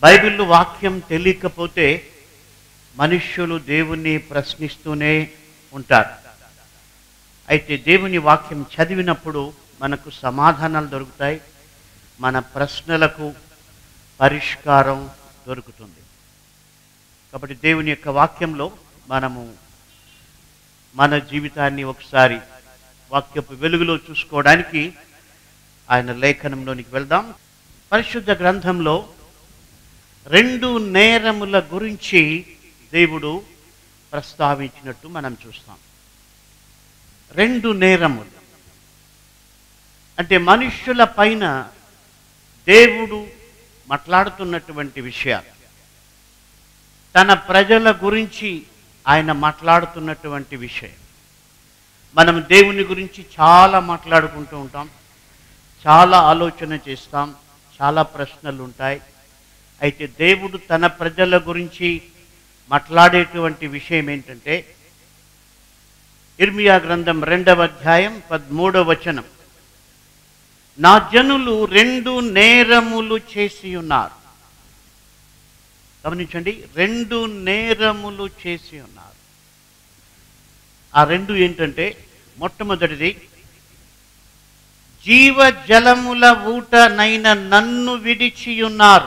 Bible వాక్యం తెలియకపోతే మనుష్యులు దేవుణ్ణి ప్రశ్నిస్తూనే ఉంటారు అయితే దేవుని వాక్యం చదివినప్పుడు మనకు సమాధానాలు దొరుకుతాయి మన ప్రశ్నలకు పరిష్కారం దొరుకుతుంది కాబట్టి దేవుని యొక్క వాక్యంలో మనము మన జీవితాన్ని ఒకసారి వాక్యపు వెలుగులో చూసుకోవడానికి ఆయన లేఖనంలోనికి వెళ్దాం పరిశుద్ధ గ్రంథంలో రెండు నేరముల గురించి దేవుడు ప్రస్తావించినట్టు మనం చూస్తాం రెండు నేరములు అంటే మనుష్యుల పైన దేవుడు మాట్లాడుతున్నటువంటి విషయాలు తన ప్రజల గురించి ఆయన మాట్లాడుతున్నటువంటి విషయం మనం దేవుని గురించి చాలా మాట్లాడుకుంటూ ఉంటాం చాలా ఆలోచన చేస్తాం చాలా ప్రశ్నలు ఉంటాయి అయితే దేవుడు తన ప్రజల గురించి మాట్లాడేటువంటి విషయం ఏంటంటే ఇర్మియా గ్రంథం రెండవ అధ్యాయం పదమూడవ వచనం నా జనులు రెండు నేరములు చేసి ఉన్నారు గమనించండి రెండు నేరములు చేసి ఉన్నారు ఆ రెండు ఏంటంటే మొట్టమొదటిది జీవ జలముల ఊటనైన నన్ను విడిచి ఉన్నారు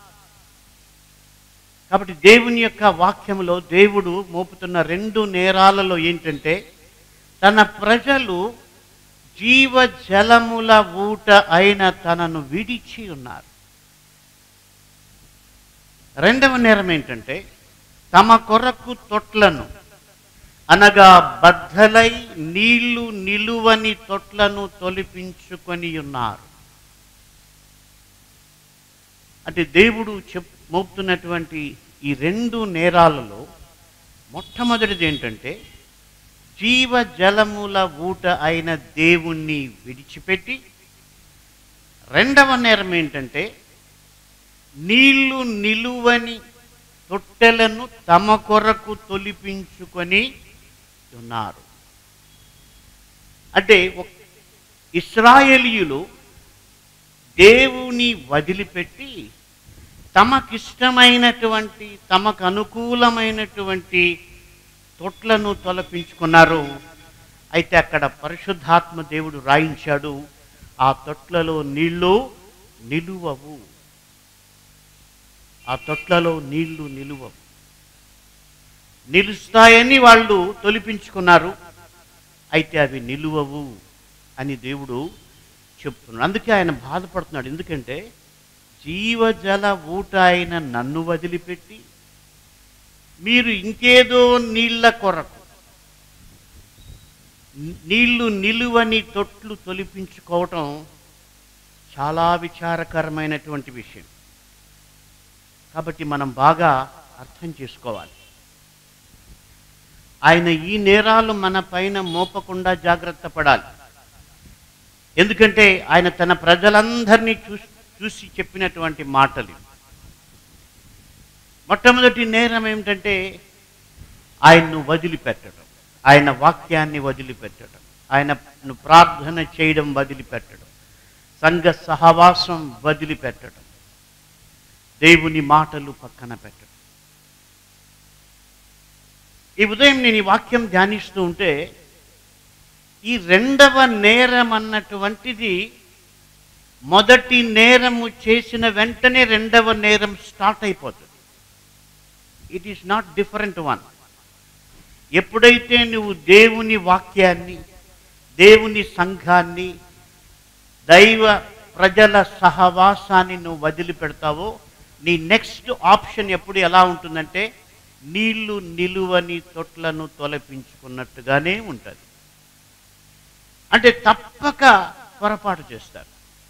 కాబట్టి దేవుని యొక్క వాక్యములో దేవుడు మోపుతున్న రెండు నేరాలలో ఏంటంటే తన ప్రజలు జీవ జలముల ఊట అయిన తనను విడిచి ఉన్నారు రెండవ నేరం ఏంటంటే తమ కొరకు తొట్లను అనగా బద్దలై నీళ్లు నిలువని తొట్లను తొలిపించుకొని ఉన్నారు అంటే దేవుడు చెప్ మోపుతున్నటువంటి ఈ రెండు నేరాలలో మొట్టమొదటిది ఏంటంటే జీవ జలముల ఊట అయిన దేవుణ్ణి విడిచిపెట్టి రెండవ నేరం ఏంటంటే నీళ్లు నిలువని తొట్టెలను తమ కొరకు తొలిపించుకొని ఉన్నారు అంటే ఒక- ఇస్రాయేలీయులు దేవుని వదిలిపెట్టి తమకిష్టమైనటువంటి తమకు అనుకూలమైనటువంటి తొట్లను తొలపించుకున్నారు అయితే అక్కడ పరిశుద్ధాత్మ దేవుడు రాయించాడు ఆ తొట్లలో నీళ్లు నిలువవు ఆ తొట్లలో నీళ్లు నిలువవు నిలుస్తాయని వాళ్ళు తొలిపించుకున్నారు అయితే అవి నిలువవు అని దేవుడు చెప్తున్నాడు అందుకే ఆయన బాధపడుతున్నాడు ఎందుకంటే జీవజల ఊట అయిన నన్ను వదిలిపెట్టి మీరు ఇంకేదో నీళ్ల కొరకు నీళ్లు నిలువని తొట్లు తొలిపించుకోవటం చాలా విచారకరమైనటువంటి విషయం కాబట్టి మనం బాగా అర్థం చేసుకోవాలి ఆయన ఈ నేరాలు మన పైన మోపకుండా జాగ్రత్త పడాలి ఎందుకంటే ఆయన తన ప్రజలందరినీ చూసి చూసి చెప్పినటువంటి మాటలు ఇవి. మొట్టమొదటి నేరం ఏమిటంటే ఆయన్ను వదిలిపెట్టడం ఆయన వాక్యాన్ని వదిలిపెట్టడం ఆయనను ప్రార్థన చేయడం వదిలిపెట్టడం సంఘ సహవాసం వదిలిపెట్టడం దేవుని మాటలు పక్కన పెట్టడం ఈ ఉదయం నేను ఈ వాక్యం ధ్యానిస్తూ ఉంటే ఈ రెండవ నేరం అన్నటువంటిది మొదటి నేరము చేసిన వెంటనే రెండవ నేరం స్టార్ట్ అయిపోతుంది it is not different one ఎప్పుడైతే నువ్వు దేవుని వాక్యాన్ని దేవుని సంఘాన్ని దైవ ప్రజల సహవాసాన్ని నువ్వు వదిలిపెడతావో నీ నెక్స్ట్ ఆప్షన్ ఎప్పుడు ఎలా ఉంటుందంటే నీళ్లు నిలువని తొట్లను తొలపించుకున్నట్టుగానే ఉంటుంది అంటే తప్పక పొరపాటు చేస్తారు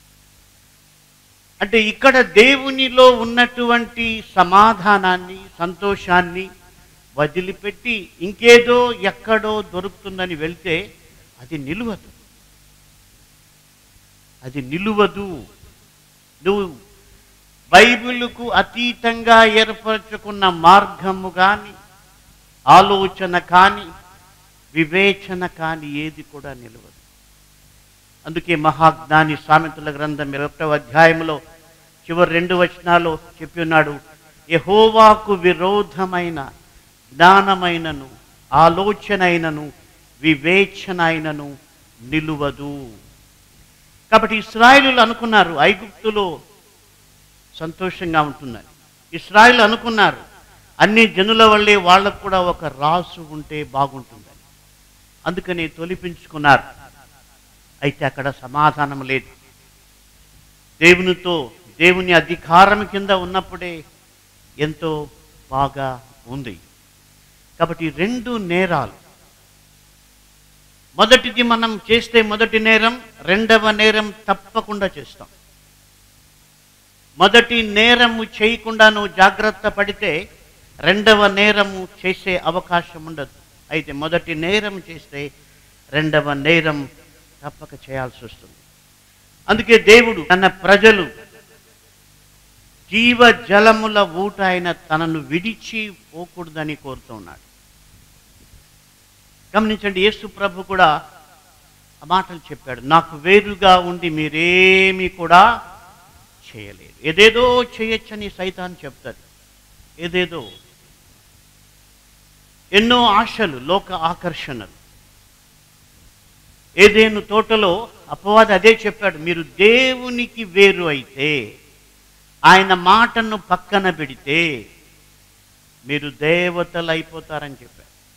అంటే ఇక్కడ దేవునిలో ఉన్నటువంటి సమాధానాన్ని సంతోషాన్ని వదిలిపెట్టి ఇంకేదో ఎక్కడో దొరుకుతుందని వెళ్తే అది నిలువదు అది నిలువదు నువ్వు బైబిలుకు అతీతంగా ఏర్పరచుకున్న మార్గము కానీ ఆలోచన కానీ వివేచన కానీ ఏది కూడా నిలవదు అందుకే మహాజ్ఞాని సామెతల గ్రంథం ఇరవై అధ్యాయంలో చివరి రెండు వచనాలు చెప్పి ఉన్నాడు యహోవాకు విరోధమైన జ్ఞానమైనను ఆలోచనైనను వివేచనైనను నిలువదు కాబట్టి ఇస్రాయిలు అనుకున్నారు ఐగుప్తులో సంతోషంగా ఉంటుందని ఇస్రాయిల్ అనుకున్నారు అన్ని జనుల వల్లే వాళ్ళకు కూడా ఒక రాసు ఉంటే బాగుంటుందని అందుకని తొలిపించుకున్నారు అయితే అక్కడ సమాధానం లేదు దేవునితో దేవుని అధికారం కింద ఉన్నప్పుడే ఎంతో బాగా ఉంది కాబట్టి ఈ రెండు నేరాలు మొదటిది మనం చేస్తే మొదటి నేరం రెండవ నేరం తప్పకుండా చేస్తాం మొదటి నేరము చేయకుండా నువ్వు జాగ్రత్త పడితే రెండవ నేరము చేసే అవకాశం ఉండదు అయితే మొదటి నేరం చేస్తే రెండవ నేరం తప్పక చేయాల్సి వస్తుంది అందుకే దేవుడు తన ప్రజలు జీవ జలముల ఊట ఆయన తనను విడిచి పోకూడదని కోరుతున్నాడు గమనించండి యేసు ప్రభు కూడా ఆ మాటలు చెప్పాడు నాకు వేరుగా ఉండి మీరేమీ కూడా చేయలేరు ఏదేదో చేయొచ్చని సైతాన్ చెప్తాడు ఏదేదో ఎన్నో ఆశలు లోక ఆకర్షణలు ఏదేను తోటలో అపవాది అదే చెప్పాడు మీరు దేవునికి వేరు అయితే ఆయన మాటను పక్కన పెడితే మీరు దేవతలు అయిపోతారని చెప్పాడు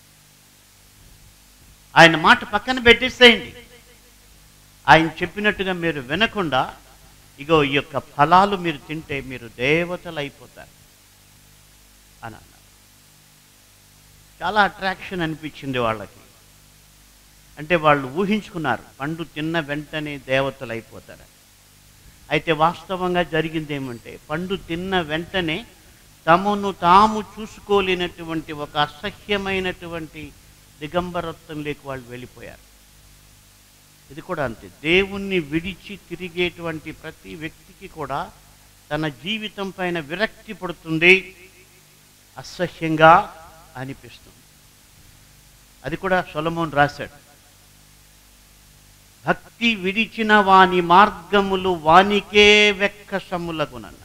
ఆయన మాట పక్కన పెట్టేసేయండి ఆయన చెప్పినట్టుగా మీరు వినకుండా ఇగో ఈ యొక్క ఫలాలు మీరు తింటే మీరు దేవతలు అయిపోతారు అని అన్నారు చాలా అట్రాక్షన్ అనిపించింది వాళ్ళకి అంటే వాళ్ళు ఊహించుకున్నారు పండు తిన్న వెంటనే దేవతలు అయిపోతారు అయితే వాస్తవంగా జరిగింది ఏమంటే పండు తిన్న వెంటనే తమను తాము చూసుకోలేనటువంటి ఒక అసహ్యమైనటువంటి దిగంబరత్వంలోకి వాళ్ళు వెళ్ళిపోయారు ఇది కూడా అంతే దేవుణ్ణి విడిచి తిరిగేటువంటి ప్రతి వ్యక్తికి కూడా తన జీవితం పైన విరక్తి పడుతుంది అసహ్యంగా అనిపిస్తుంది అది కూడా సొలమోన్ రాశాడు భక్తి విడిచిన వాని మార్గములు వానికే వెక్కసములగునన్నాడు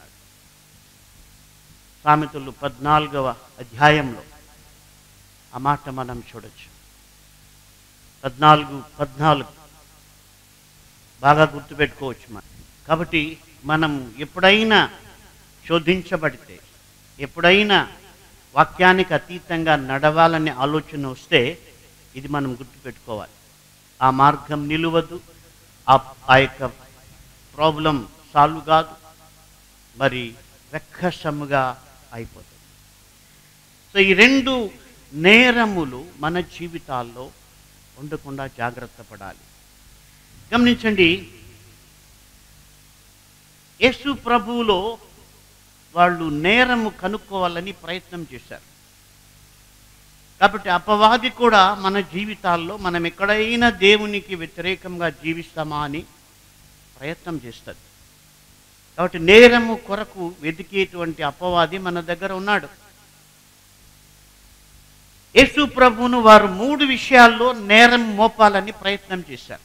సామెతలు పద్నాలుగవ అధ్యాయంలో ఆ మాట మనం చూడొచ్చు పద్నాలుగు పద్నాలుగు బాగా గుర్తుపెట్టుకోవచ్చు మనం కాబట్టి మనం ఎప్పుడైనా శోధించబడితే ఎప్పుడైనా వాక్యానికి అతీతంగా నడవాలనే ఆలోచన వస్తే ఇది మనం గుర్తుపెట్టుకోవాలి ఆ మార్గం నిలువదు ఆ ఆ యొక్క ప్రాబ్లం సాల్వ్ కాదు మరి వెక్కసముగా అయిపోతుంది సో ఈ రెండు నేరములు మన జీవితాల్లో ఉండకుండా జాగ్రత్త పడాలి గమనించండి యేసు ప్రభువులో వాళ్ళు నేరము కనుక్కోవాలని ప్రయత్నం చేశారు కాబట్టి అపవాది కూడా మన జీవితాల్లో మనం ఎక్కడైనా దేవునికి వ్యతిరేకంగా జీవిస్తామా అని ప్రయత్నం చేస్తుంది కాబట్టి నేరము కొరకు వెతికేటువంటి అపవాది మన దగ్గర ఉన్నాడు యేసు ప్రభువును వారు మూడు విషయాల్లో నేరం మోపాలని ప్రయత్నం చేశారు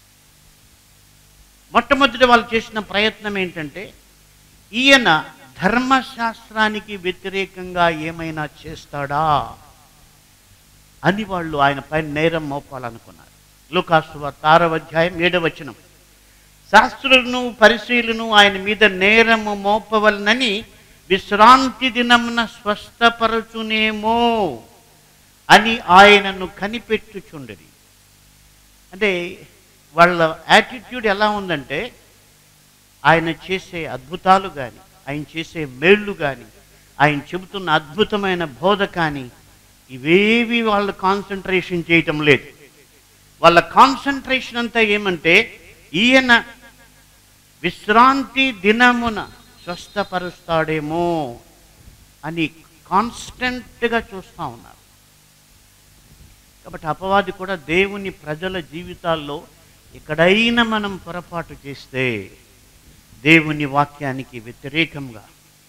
మొట్టమొదటి వాళ్ళు చేసిన ప్రయత్నం ఏంటంటే ఈయన ధర్మశాస్త్రానికి వ్యతిరేకంగా ఏమైనా చేస్తాడా అని వాళ్ళు ఆయన పైన నేరం మోపాలనుకున్నారు లూకాసు వార్త ఆరవ అధ్యాయం ఏడవ వచనం శాస్త్రులను పరిశీలను ఆయన మీద నేరము మోపవలనని విశ్రాంతి దినమున స్వస్థపరచునేమో అని ఆయనను కనిపెట్టుచుండరి అంటే వాళ్ళ యాటిట్యూడ్ ఎలా ఉందంటే ఆయన చేసే అద్భుతాలు కానీ ఆయన చేసే మేళ్ళు కానీ ఆయన చెబుతున్న అద్భుతమైన బోధ కానీ ఇవేవి వాళ్ళు కాన్సన్ట్రేషన్ చేయటం లేదు వాళ్ళ కాన్సన్ట్రేషన్ అంతా ఏమంటే ఈయన విశ్రాంతి దినమున స్వస్థపరుస్తాడేమో అని కాన్స్టెంట్గా చూస్తూ ఉన్నారు కాబట్టి అపవాది కూడా దేవుని ప్రజల జీవితాల్లో ఎక్కడైనా మనం పొరపాటు చేస్తే దేవుని వాక్యానికి వ్యతిరేకంగా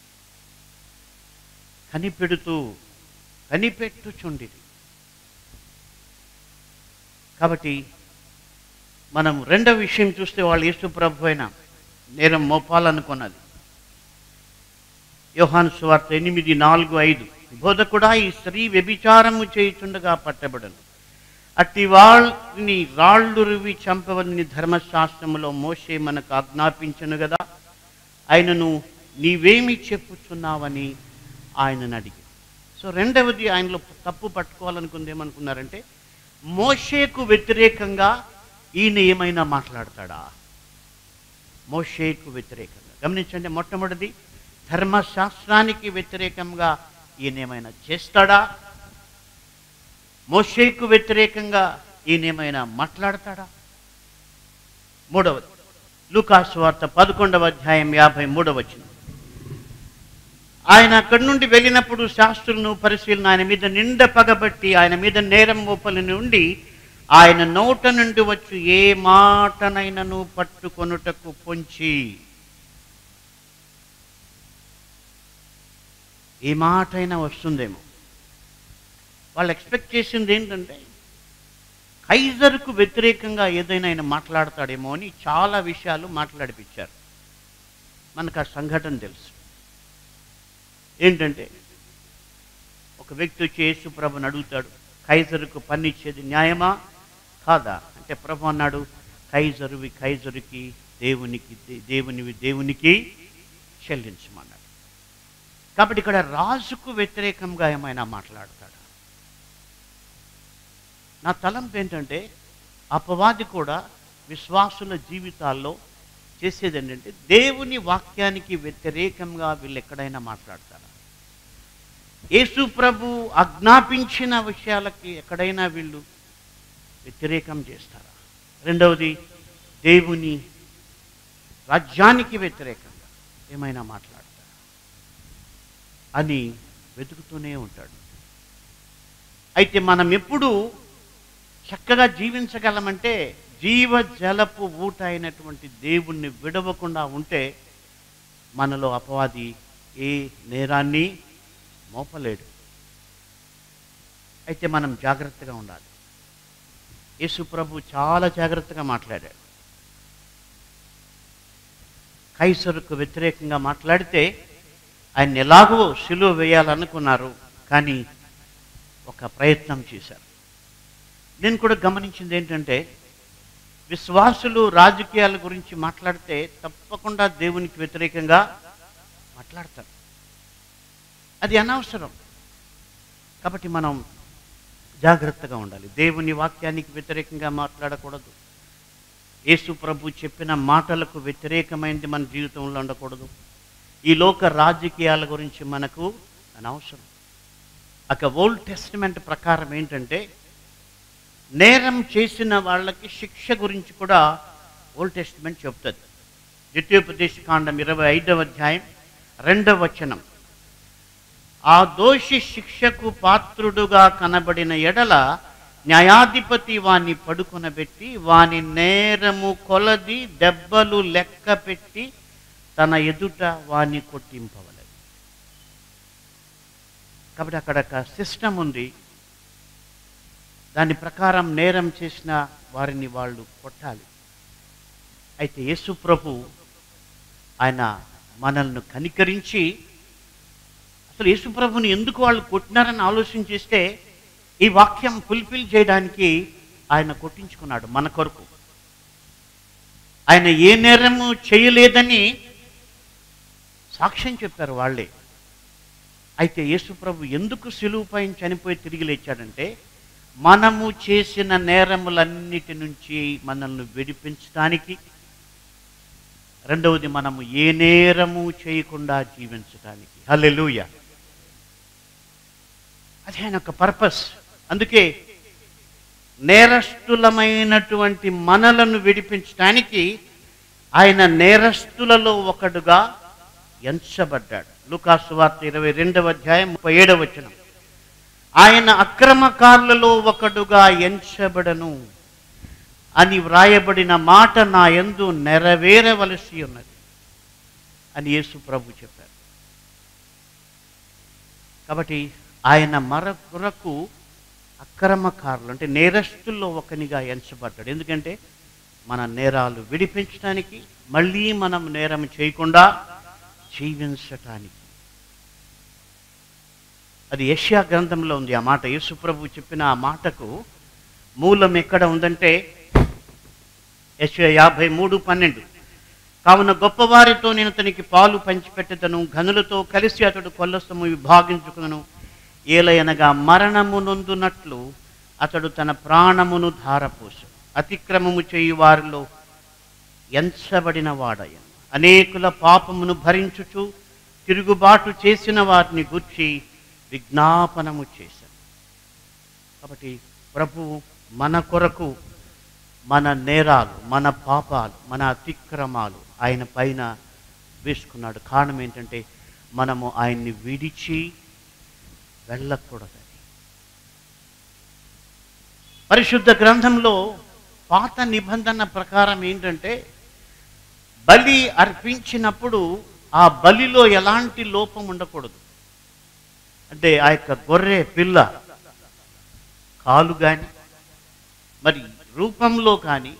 కనిపెడుతూ కనిపెట్టుచుండిరి కాబట్టి మనం రెండవ విషయం చూస్తే వాళ్ళు యేసు ప్రభు అయిన నేరం మోపాలనుకున్నది యోహాను సువార్త ఎనిమిది నాలుగు ఐదు బోధకుడా ఈ స్త్రీ వ్యభిచారము చేయుచుండగా పట్టబడను అట్టి వాళ్ళని రాళ్ళు రువి చంపవని ధర్మశాస్త్రములో మోషే మనకు ఆజ్ఞాపించను కదా ఆయనను నీవేమి చెప్పుచున్నావని ఆయనను అడిగి సో రెండవది ఆయనలో తప్పు పట్టుకోవాలనుకుంది ఏమనుకున్నారంటే మోషేకు వ్యతిరేకంగా ఈయన ఏమైనా మాట్లాడతాడా మోషేకు వ్యతిరేకంగా గమనించండి మొట్టమొదటిది ధర్మశాస్త్రానికి వ్యతిరేకంగా ఈయన ఏమైనా చేస్తాడా మోషేకు వ్యతిరేకంగా ఈయన ఏమైనా మాట్లాడతాడా మూడవది లూకాసు వార్త పదకొండవ అధ్యాయం యాభై మూడవ వచనం ఆయన అక్కడి నుండి వెళ్ళినప్పుడు శాస్త్రులను పరిశీలన ఆయన మీద నిండ పగబట్టి ఆయన మీద నేరం మోపలి నుండి ఆయన నోట నుండి వచ్చి ఏ మాటనైనను పట్టుకొనుటకు పొంచి ఏ మాట అయినా వస్తుందేమో వాళ్ళు ఎక్స్పెక్ట్ చేసింది ఏంటంటే కైజర్కు వ్యతిరేకంగా ఏదైనా ఆయన మాట్లాడతాడేమో అని చాలా విషయాలు మాట్లాడిపించారు మనకు ఆ సంఘటన తెలుసు ఏంటంటే ఒక వ్యక్తి వచ్చి యేసు ప్రభుని అడుగుతాడు కైజరుకు పన్ను ఇచ్చేది న్యాయమా కాదా అంటే ప్రభు అన్నాడు కైజరువి కైజరుకి దేవునికి దే- దేవునివి దేవునికి చెల్లించమన్నాడు కాబట్టి ఇక్కడ రాజుకు వ్యతిరేకంగా ఏమైనా మాట్లాడతాడా నా తలంపు ఏంటంటే అపవాది కూడా విశ్వాసుల జీవితాల్లో చేసేది ఏంటంటే దేవుని వాక్యానికి వ్యతిరేకంగా వీళ్ళు ఎక్కడైనా మాట్లాడతారా యేసు ప్రభు ఆజ్ఞాపించిన విషయాలకి ఎక్కడైనా వీళ్ళు వ్యతిరేకం చేస్తారా రెండవది దేవుని రాజ్యానికి వ్యతిరేకంగా ఏమైనా మాట్లాడతారా అని వెతుకుతూనే ఉంటాడు అయితే మనం ఎప్పుడు చక్కగా జీవించగలమంటే జీవ జలపు ఊట అయినటువంటి దేవుణ్ణి విడవకుండా ఉంటే మనలో అపవాది ఏ నేరాన్ని మోపలేడు అయితే మనం జాగ్రత్తగా ఉండాలి యేసు ప్రభు చాలా జాగ్రత్తగా మాట్లాడాడు కైసరుకు వ్యతిరేకంగా మాట్లాడితే ఆయన ఎలాగో సిలువ వేయాలనుకున్నారు కానీ ఒక ప్రయత్నం చేశారు నేను కూడా గమనించింది ఏంటంటే విశ్వాసులు రాజకీయాల గురించి మాట్లాడితే తప్పకుండా దేవునికి వ్యతిరేకంగా మాట్లాడతారు అది అనవసరం కాబట్టి మనం జాగ్రత్తగా ఉండాలి దేవుని వాక్యానికి వ్యతిరేకంగా మాట్లాడకూడదు యేసు ప్రభు చెప్పిన మాటలకు వ్యతిరేకమైనది మన జీవితంలో ఉండకూడదు ఈ లోక రాజకీయాల గురించి మనకు అనవసరం ఒక ఓల్డ్ టెస్టిమెంట్ ప్రకారం ఏంటంటే నేరం చేసిన వాళ్ళకి శిక్ష గురించి కూడా ఓల్డ్ టెస్టిమెంట్ చెప్తుంది ద్వితీయోపదేశ కాండం ఇరవై ఐదవ అధ్యాయం రెండవ వచనం ఆ దోషి శిక్షకు పాత్రుడుగా కనబడిన ఎడల న్యాయాధిపతి వాణ్ణి పడుకొనబెట్టి వాని నేరము కొలది దెబ్బలు లెక్క పెట్టి తన ఎదుట వాణ్ణి కొట్టింపవలదు కాబట్టి అక్కడ ఒక సిస్టమ్ ఉంది దాని ప్రకారం నేరం చేసిన వారిని వాళ్ళు కొట్టాలి అయితే యేసు ప్రభు ఆయన మనల్ని కనికరించి అసలు యేసు ప్రభుని ఎందుకు వాళ్ళు కొట్టినారని ఆలోచన చేస్తే ఈ వాక్యం ఫుల్ఫిల్ చేయడానికి ఆయన కొట్టించుకున్నాడు మన కొరకు ఆయన ఏ నేరము చేయలేదని సాక్ష్యం చెప్పారు వాళ్ళే అయితే యేసు ప్రభు ఎందుకు సిలువు పైన చనిపోయి తిరిగి లేచాడంటే మనము చేసిన నేరములన్నిటి నుంచి మనల్ని విడిపించడానికి రెండవది మనము ఏ నేరము చేయకుండా జీవించడానికి హల్లెలూయ అది ఆయన ఒక పర్పస్ అందుకే నేరస్తులమైనటువంటి మనలను విడిపించడానికి ఆయన నేరస్తులలో ఒకడుగా ఎంచబడ్డాడు లూకాసు వార్త ఇరవై రెండవ అధ్యాయం ముప్పై ఏడవ వచనం ఆయన అక్రమకారులలో ఒకడుగా ఎంచబడను అని వ్రాయబడిన మాట నా యందు నెరవేరవలసి ఉన్నది అని యేసు ప్రభు చెప్పారు కాబట్టి ఆయన మర కొరకు అక్రమకారులు అంటే నేరస్తుల్లో ఒకనిగా ఎంచబడ్డాడు ఎందుకంటే మన నేరాలు విడిపించడానికి మళ్ళీ మనం నేరం చేయకుండా జీవించటానికి అది యష్యా గ్రంథంలో ఉంది ఆ మాట యేసుప్రభు చెప్పిన ఆ మాటకు మూలం ఎక్కడ ఉందంటే యశ్వ యాభై మూడు పన్నెండు కావున గొప్పవారితో నేను అతనికి పాలు పంచిపెట్టదను ఘనులతో కలిసి అతడు కొల్లసము విభాగించుకును ఏలయనగా మరణము నొందునట్లు అతడు తన ప్రాణమును ధారపోసు అతిక్రమము చేయు వారిలో ఎంచబడిన వాడయ అనేకుల పాపమును భరించుచు తిరుగుబాటు చేసిన వారిని గుర్చి విజ్ఞాపనము చేశాను కాబట్టి ప్రభువు మన కొరకు మన నేరాలు మన పాపాలు మన అతిక్రమాలు ఆయన పైన వేసుకున్నాడు కారణం ఏంటంటే మనము ఆయన్ని విడిచి వెళ్ళకూడదని పరిశుద్ధ గ్రంథంలో పాత నిబంధన ప్రకారం ఏంటంటే బలి అర్పించినప్పుడు ఆ బలిలో ఎలాంటి లోపం ఉండకూడదు అంటే ఆ యొక్క గొర్రె పిల్ల కాలు కానీ మరి రూపంలో కానీ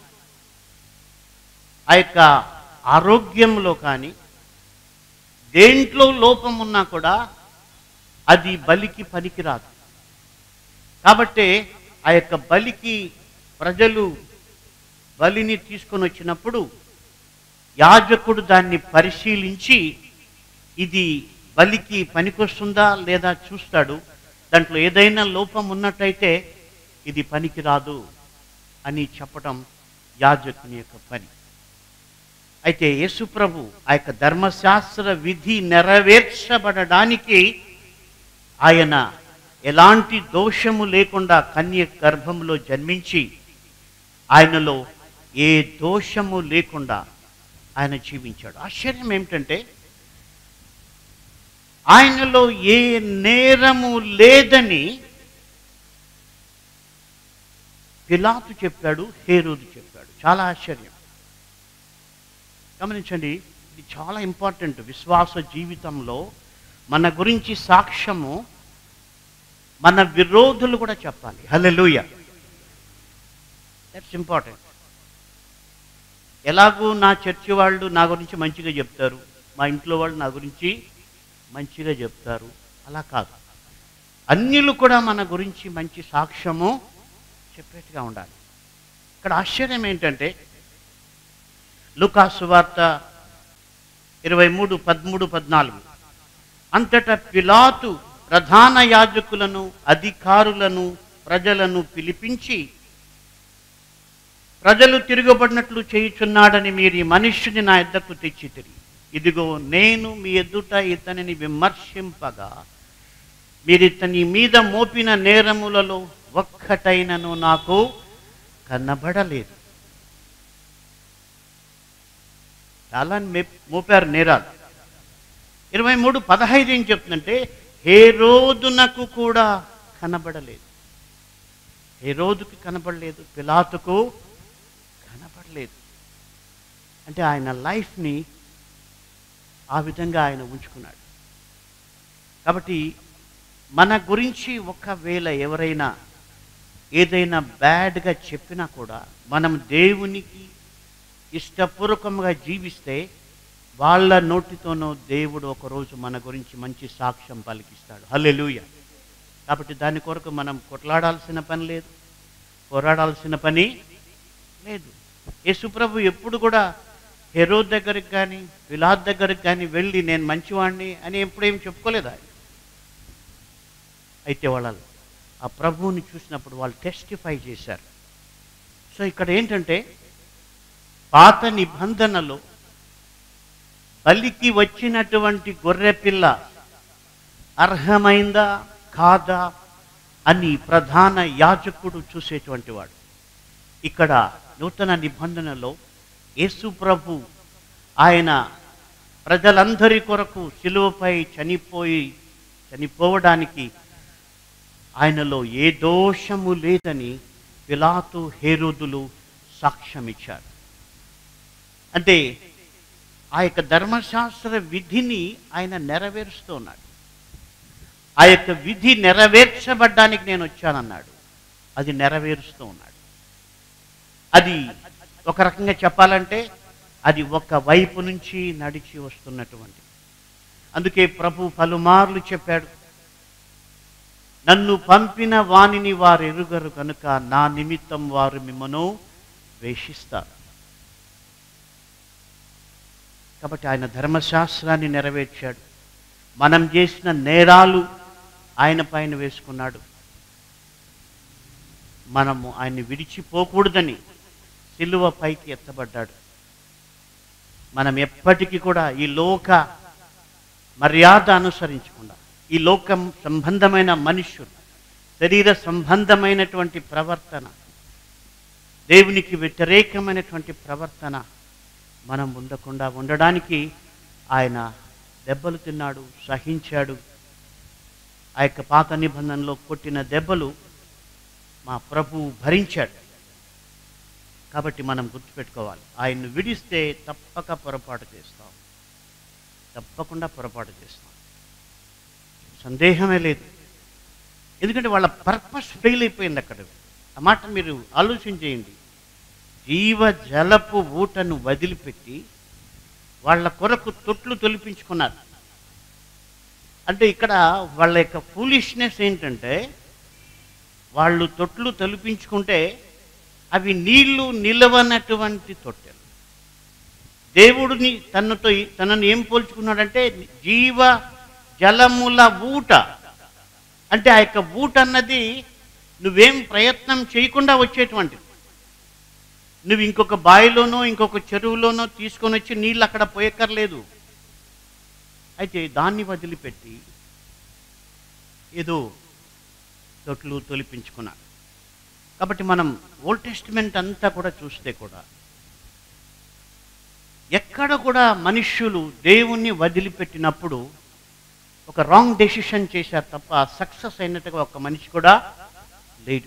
ఆ యొక్క ఆరోగ్యంలో కానీ దేంట్లో లోపం ఉన్నా కూడా అది బలికి పనికిరాదు కాబట్టే ఆ యొక్క బలికి ప్రజలు బలిని తీసుకొని వచ్చినప్పుడు యాజకుడు దాన్ని పరిశీలించి ఇది బలికి పనికొస్తుందా లేదా చూస్తాడు దాంట్లో ఏదైనా లోపం ఉన్నట్టయితే ఇది పనికిరాదు అని చెప్పటం యాజకుని యొక్క పని అయితే యేసుప్రభు ఆ యొక్క ధర్మశాస్త్ర విధి నెరవేర్చబడడానికి ఆయన ఎలాంటి దోషము లేకుండా కన్య గర్భంలో జన్మించి ఆయనలో ఏ దోషము లేకుండా ఆయన జీవించాడు ఆశ్చర్యం ఏమిటంటే ఆయనలో ఏ నేరము లేదని పిలాతు చెప్పాడు హేరోదు చెప్పాడు చాలా ఆశ్చర్యం గమనించండి ఇది చాలా ఇంపార్టెంట్ విశ్వాస జీవితంలో మన గురించి సాక్ష్యము మన విరోధులు కూడా చెప్పాలి హల్లెలూయ దట్స్ ఇంపార్టెంట్ ఎలాగూ నా చర్చి వాళ్ళు నా గురించి మంచిగా చెప్తారు మా ఇంట్లో వాళ్ళు నా గురించి మంచిగా చెప్తారు అలా కాదు అన్యులు కూడా మన గురించి మంచి సాక్ష్యము చెప్పేట్టుగా ఉండాలి ఇక్కడ ఆశ్చర్యం ఏంటంటే లుకాసు వార్త ఇరవై మూడు పదమూడు పద్నాలుగు అంతటా పిలాతు ప్రధాన యాజకులను అధికారులను ప్రజలను పిలిపించి ప్రజలు తిరగబడినట్లు చేయుచున్నాడని మీరు ఈ మనుష్యుని నా ఎద్దకు తెచ్చితిరి ఇదిగో నేను మీ ఎదుట ఇతనిని విమర్శింపగా మీరు ఇతని మీద మోపిన నేరములలో ఒక్కటైనను నాకు కనబడలేదు చాలా మెప్- మోపారు నేరాలు ఇరవై మూడు పదహైదు ఏం చెప్తుందంటే ఏ రోజునకు కూడా కనబడలేదు ఏ రోజుకి కనబడలేదు పిలాతుకు కనబడలేదు అంటే ఆయన లైఫ్ని ఆ విధంగా ఆయన ఉంచుకున్నాడు కాబట్టి మన గురించి ఒకవేళ ఎవరైనా ఏదైనా బ్యాడ్గా చెప్పినా కూడా మనం దేవునికి ఇష్టపూర్వకంగా జీవిస్తే వాళ్ళ నోటితోనో దేవుడు ఒకరోజు మన గురించి మంచి సాక్ష్యం పలికిస్తాడు హల్లెలూయ కాబట్టి దాని కొరకు మనం కొట్లాడాల్సిన పని లేదు పోరాడాల్సిన పని లేదు యేసుప్రభు ఎప్పుడు కూడా హెరో దగ్గరికి కానీ విలాద్ దగ్గరికి కానీ వెళ్ళి నేను మంచివాడిని అని ఎప్పుడేం చెప్పుకోలేదు ఆయన అయితే వాళ్ళు ఆ ప్రభువుని చూసినప్పుడు వాళ్ళు టెస్టిఫై చేశారు సో ఇక్కడ ఏంటంటే పాత నిబంధనలో బలికి వచ్చినటువంటి గొర్రెపిల్ల అర్హమైందా కాదా అని ప్రధాన యాజకుడు చూసేటువంటి వాడు ఇక్కడ నూతన నిబంధనలో యేసు ప్రభు ఆయన ప్రజలందరి కొరకు శిలువపై చనిపోయి చనిపోవడానికి ఆయనలో ఏ దోషము లేదని పిలాతు హేరోదులు సాక్ష్యమిచ్చారు అంటే ఆ యొక్క ధర్మశాస్త్ర విధిని ఆయన నెరవేరుస్తూ ఉన్నాడు ఆ యొక్క విధి నెరవేర్చబడ్డానికి నేను వచ్చానన్నాడు అది నెరవేరుస్తూ ఉన్నాడు అది ఒక రకంగా చెప్పాలంటే అది ఒక వైపు నుంచి నడిచి వస్తున్నటువంటి అందుకే ప్రభు పలుమార్లు చెప్పాడు నన్ను పంపిన వానిని వారు ఎరుగరు కనుక నా నిమిత్తం వారు మిమ్మను ద్వేషిస్తారు కాబట్టి ఆయన ధర్మశాస్త్రాన్ని నెరవేర్చాడు మనం చేసిన నేరాలు ఆయన పైన వేసుకున్నాడు మనము ఆయన్ని విడిచిపోకూడదని సిలువ పైకి ఎత్తబడ్డాడు మనం ఎప్పటికీ కూడా ఈ లోక మర్యాద అనుసరించకుండా ఈ లోకం సంబంధమైన మనుష్యులు శరీర సంబంధమైనటువంటి ప్రవర్తన దేవునికి వ్యతిరేకమైనటువంటి ప్రవర్తన మనం ఉండకుండా ఉండడానికి ఆయన దెబ్బలు తిన్నాడు సహించాడు ఆ యొక్క పాత నిబంధనలో కొట్టిన దెబ్బలు మా ప్రభు భరించాడు కాబట్టి మనం గుర్తుపెట్టుకోవాలి ఆయన్ను విడిస్తే తప్పక పొరపాటు చేస్తాం తప్పకుండా పొరపాటు చేస్తాం సందేహమే లేదు ఎందుకంటే వాళ్ళ పర్పస్ ఫెయిల్ అయిపోయింది అక్కడ ఆ మాట మీరు ఆలోచన చేయండి జీవ జలపు ఊటను వదిలిపెట్టి వాళ్ళ కొరకు తొట్లు తొలిపించుకున్నారు అంటే ఇక్కడ వాళ్ళ యొక్క ఫూలిష్నెస్ ఏంటంటే వాళ్ళు తొట్లు తొలిపించుకుంటే అవి నీళ్లు నిలవనటువంటి తొట్టెలు దేవుడిని తనతో తనను ఏం పోల్చుకున్నాడంటే జీవ జలముల ఊట అంటే ఆ యొక్క ఊట అన్నది నువ్వేం ప్రయత్నం చేయకుండా వచ్చేటువంటిది నువ్వు ఇంకొక బావిలోనో ఇంకొక చెరువులోనో తీసుకొని వచ్చి నీళ్ళు అక్కడ పోయక్కర్లేదు అయితే దాన్ని వదిలిపెట్టి ఏదో తొట్లు తొలిపించుకున్నారు కాబట్టి మనం ఓల్డ్ టెస్టిమెంట్ అంతా కూడా చూస్తే కూడా ఎక్కడ కూడా మనుష్యులు దేవుణ్ణి వదిలిపెట్టినప్పుడు ఒక రాంగ్ డెసిషన్ చేశారు తప్ప సక్సెస్ అయినట్టుగా ఒక మనిషి కూడా లేడు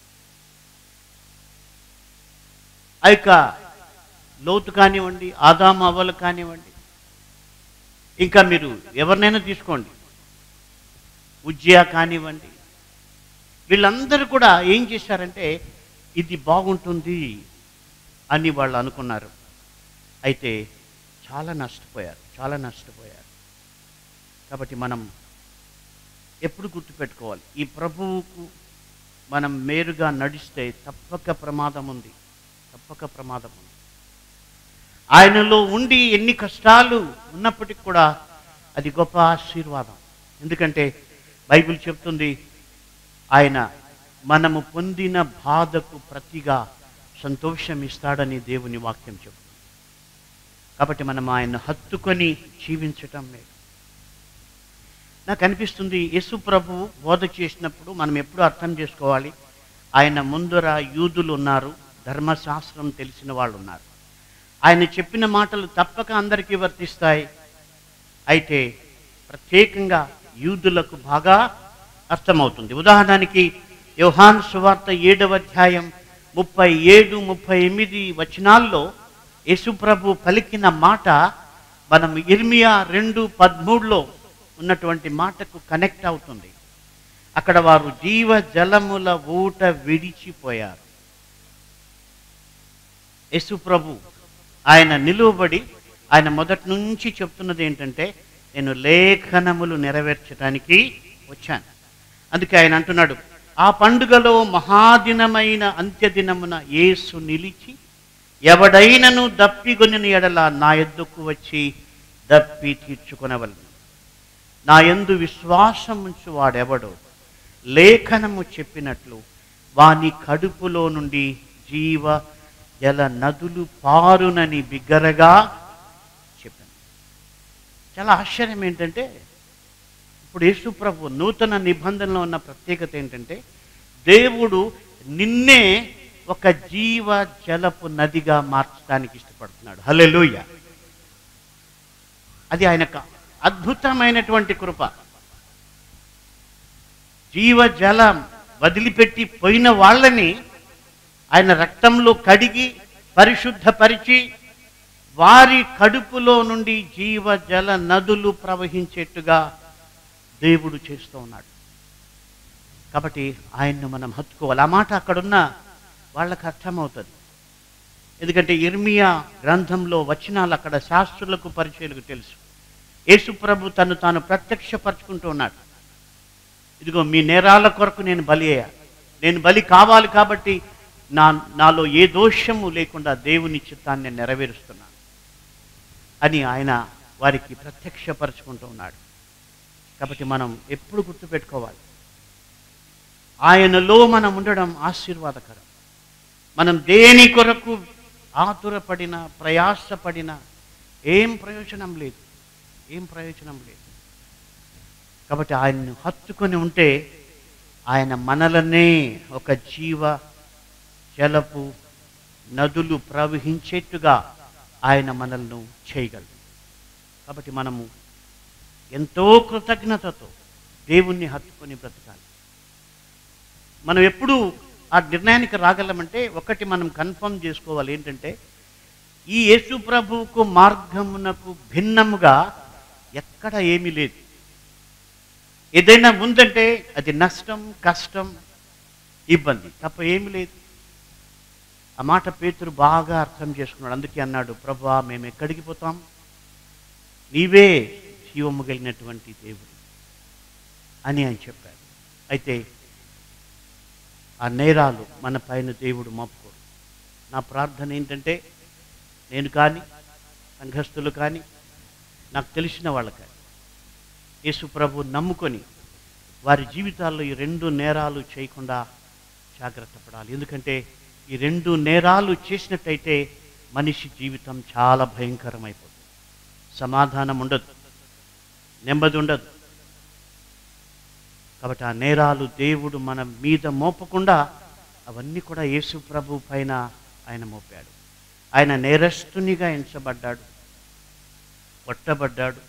ఆ యొక్క లోతు కానివ్వండి ఆదాము అవ్వలు కానివ్వండి ఇంకా మీరు ఎవరినైనా తీసుకోండి ఉజ్జయ కానివ్వండి వీళ్ళందరూ కూడా ఏం చేశారంటే ఇది బాగుంటుంది అని వాళ్ళు అనుకున్నారు అయితే చాలా నష్టపోయారు చాలా నష్టపోయారు కాబట్టి మనం ఎప్పుడు గుర్తుపెట్టుకోవాలి ఈ ప్రభువుకు మనం మేరుగా నడిస్తే తప్పక ప్రమాదం ఉంది తప్పక ప్రమాదం ఉంది ఆయనలో ఉండి ఎన్ని కష్టాలు ఉన్నప్పటికీ కూడా అది గొప్ప ఆశీర్వాదం ఎందుకంటే బైబిల్ చెప్తుంది ఆయన మనము పొందిన బాధకు ప్రతిగా సంతోషం ఇస్తాడని దేవుని వాక్యం చెప్తుంది కాబట్టి మనం ఆయన హత్తుకొని జీవించటం లేదు నాకు అనిపిస్తుంది యేసు ప్రభు బోధ చేసినప్పుడు మనం ఎప్పుడు అర్థం చేసుకోవాలి ఆయన ముందర యూదులు ఉన్నారు ధర్మశాస్త్రం తెలిసిన వాళ్ళు ఉన్నారు ఆయన చెప్పిన మాటలు తప్పక అందరికీ వర్తిస్తాయి అయితే ప్రత్యేకంగా యూదులకు బాగా అర్థమవుతుంది ఉదాహరణకి యోహాన్ సువార్త ఏడవ అధ్యాయం ముప్పై ఏడు ముప్పై ఎనిమిది వచనాల్లో యేసుప్రభు పలికిన మాట మనం ఇర్మియా రెండు పదమూడులో ఉన్నటువంటి మాటకు కనెక్ట్ అవుతుంది అక్కడ వారు జీవ జలముల ఊట విడిచిపోయారు యేసు ప్రభు ఆయన నిలువబడి ఆయన మొదటి నుంచి చెప్తున్నది ఏంటంటే నేను లేఖనములు నెరవేర్చడానికి వచ్చాను అందుకే ఆయన అంటున్నాడు ఆ పండుగలో మహాదినమైన అంత్యదినమున యేసు నిలిచి ఎవడైనను దప్పిగొనిన ఎడల నా ఎద్దుకు వచ్చి దప్పి తీర్చుకొనవలను నా యందు విశ్వాసం ఉంచు వాడెవడో లేఖనము చెప్పినట్లు వాని కడుపులో నుండి జీవ జల నదులు పారునని బిగ్గరగా చెప్పాను చాలా ఆశ్చర్యం ఏంటంటే ఇప్పుడు యేసుప్రభు నూతన నిబంధనలో ఉన్న ప్రత్యేకత ఏంటంటే దేవుడు నిన్నే ఒక జీవ జలపు నదిగా మార్చడానికి ఇష్టపడుతున్నాడు హల్లెలూయ అది ఆయనకు అద్భుతమైనటువంటి కృప జీవ జలం వదిలిపెట్టి పోయిన వాళ్ళని ఆయన రక్తంలో కడిగి పరిశుద్ధపరిచి వారి కడుపులో నుండి జీవ జల నదులు ప్రవహించేట్టుగా దేవుడు చేస్తూ ఉన్నాడు కాబట్టి ఆయన్ను మనం హత్తుకోవాలి ఆ మాట అక్కడున్న వాళ్ళకి అర్థమవుతుంది ఎందుకంటే ఇర్మియా గ్రంథంలో వచనాలు అక్కడ శాస్త్రులకు పరిచయాలకు తెలుసు యేసుప్రభు తను తాను ప్రత్యక్షపరచుకుంటూ ఉన్నాడు ఇదిగో మీ నేరాల కొరకు నేను బలి అయ్యా నేను బలి కావాలి కాబట్టి నా నాలో ఏ దోషము లేకుండా దేవుని చిత్తాన్ని నేను నెరవేరుస్తున్నాను అని ఆయన వారికి ప్రత్యక్షపరచుకుంటూ ఉన్నాడు కాబట్టి మనం ఎప్పుడు గుర్తుపెట్టుకోవాలి ఆయనలో మనం ఉండడం ఆశీర్వాదకరం మనం దేని కొరకు ఆతురపడిన ప్రయాసపడిన ఏం ప్రయోజనం లేదు ఏం ప్రయోజనం లేదు కాబట్టి ఆయన్ను హత్తుకొని ఉంటే ఆయన మనలనే ఒక జీవ జలపు నదులు ప్రవహించేట్టుగా ఆయన మనల్ని చేయగలడు కాబట్టి మనము ఎంతో కృతజ్ఞతతో దేవుణ్ణి హత్తుకొని బ్రతకాలి మనం ఎప్పుడు ఆ నిర్ణయానికి రాగలమంటే ఒకటి మనం కన్ఫర్మ్ చేసుకోవాలి ఏంటంటే ఈ యేసు ప్రభువుకు మార్గమునకు భిన్నముగా ఎక్కడ ఏమీ లేదు ఏదైనా ఉందంటే అది నష్టం కష్టం ఇబ్బంది తప్ప ఏమీ లేదు ఆ మాట పేతురు బాగా అర్థం చేసుకున్నాడు అందుకే అన్నాడు ప్రభా మేము ఎక్కడికి పోతాం నీవే జీవము కలిగినటువంటి దేవుడు అని ఆయన చెప్పాడు అయితే ఆ నేరాలు మన పైన దేవుడు మోపుకోడు నా ప్రార్థన ఏంటంటే నేను కానీ సంఘస్థులు కానీ నాకు తెలిసిన వాళ్ళు కానీ యేసు ప్రభు నమ్ముకొని వారి జీవితాల్లో ఈ రెండు నేరాలు చేయకుండా జాగ్రత్త పడాలి ఎందుకంటే ఈ రెండు నేరాలు చేసినట్టయితే మనిషి జీవితం చాలా భయంకరమైపోతుంది సమాధానం ఉండదు నెమ్మది ఉండదు కాబట్టి ఆ నేరాలు దేవుడు మన మీద మోపకుండా అవన్నీ కూడా యేసు ప్రభు పైన ఆయన మోపాడు ఆయన నేరస్తునిగా ఎంచబడ్డాడు కొట్టబడ్డాడు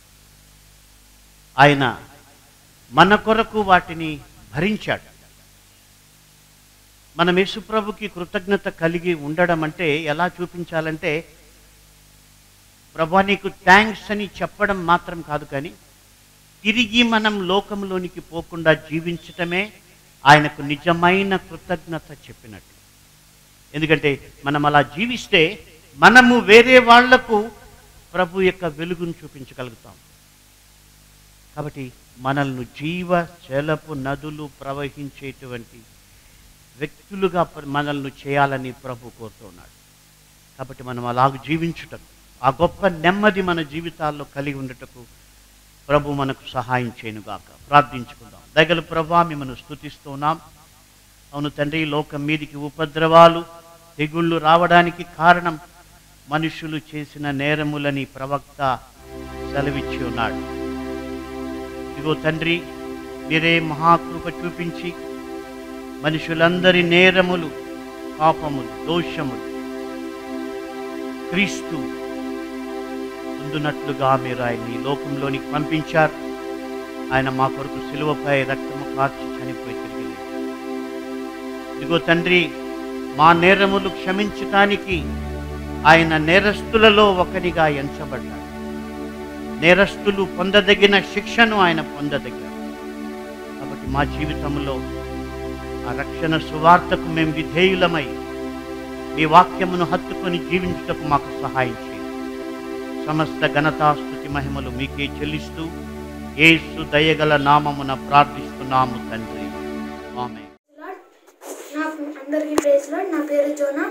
ఆయన మన కొరకు వాటిని భరించాడు మనం యేసుప్రభుకి కృతజ్ఞత కలిగి ఉండడం అంటే ఎలా చూపించాలంటే ప్రభా నీకు థ్యాంక్స్ అని చెప్పడం మాత్రం కాదు కానీ తిరిగి మనం లోకంలోనికి పోకుండా జీవించటమే ఆయనకు నిజమైన కృతజ్ఞత చెప్పినట్టు ఎందుకంటే మనం అలా జీవిస్తే మనము వేరే వాళ్లకు ప్రభు యొక్క వెలుగును చూపించగలుగుతాం కాబట్టి మనల్ని జీవ జలపు నదులు ప్రవహించేటువంటి వ్యక్తులుగా ప్ర- మనల్ని చేయాలని ప్రభు కోరుతున్నాడు కాబట్టి మనం అలాగ జీవించుటకు ఆ గొప్ప నెమ్మది మన జీవితాల్లో కలిగి ఉండటకు ప్రభు మనకు సహాయం చేయనుగాక ప్రార్థించుకుందాం దగల ప్రభా మిమ్మల్ని స్తుతిస్తున్నాం అవును తండ్రి లోకం మీదికి ఉపద్రవాలు తెగుళ్ళు రావడానికి కారణం మనుషులు చేసిన నేరములని ప్రవక్త సెలవిచ్చి ఉన్నాడు ఇదిగో తండ్రి మీరే మహాకృప చూపించి మనుషులందరి నేరములు పాపములు దోషములు క్రీస్తు పొందునట్లుగా మీరు ఆయన్ని ఈ లోకంలోనికి పంపించారు ఆయన మా కొరకు సిలువపై రక్తము కార్చి చనిపోయి తిరిగి లేచారు. ఇదిగో తండ్రి మా నేరములు క్షమించటానికి ఆయన నేరస్తులలో ఒకరిగా ఎంచబడ్డాడు నేరస్తులు పొందదగిన శిక్షను ఆయన పొందదగారు కాబట్టి మా జీవితంలో ఆ రక్షణ సువార్తకు మేము విధేయులమై మీ వాక్యమును హత్తుకొని జీవించుటకు మాకు సహాయం చేయండి సమస్త ఘనతాస్తుతి మహిమలు మీకే చెల్లిస్తూ యేసు దయగల నామమున ప్రార్థిస్తున్నాము తండ్రి ఆమె లార్డ్ నాకు అందరికీ ప్రేజ్ లార్డ్ నా పేరు జోనా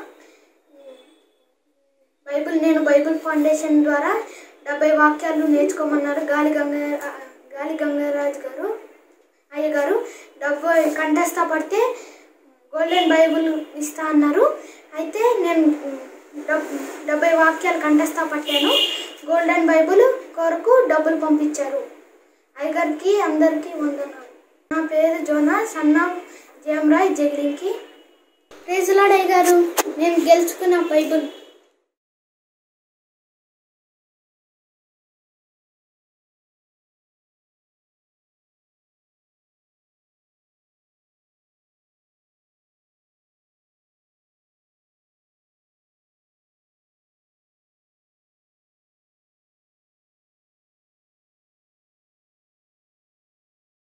బైబిల్ నేను బైబిల్ ఫౌండేషన్ ద్వారా డెబ్బై వాక్యాలు నేర్చుకోమన్నారు గాలి గంగ గాలి గంగరాజు గారు అయ్య గారు డెబ్బై కంఠస్థ పడితే గోల్డెన్ బైబిల్ ఇస్తా అన్నారు అయితే నేను డబ్- డెబ్బై వాక్యాలు కంఠస్థ పట్టాను గోల్డెన్ బైబిల్ కొరకు డబ్బులు పంపించారు అయ్యగారికి అందరికీ వందనాలు నా పేరు జోనా సన్నా జయమరాయ్ జగిలింకి ప్రేజులాడయ్య గారు నేను గెలుచుకున్న బైబిల్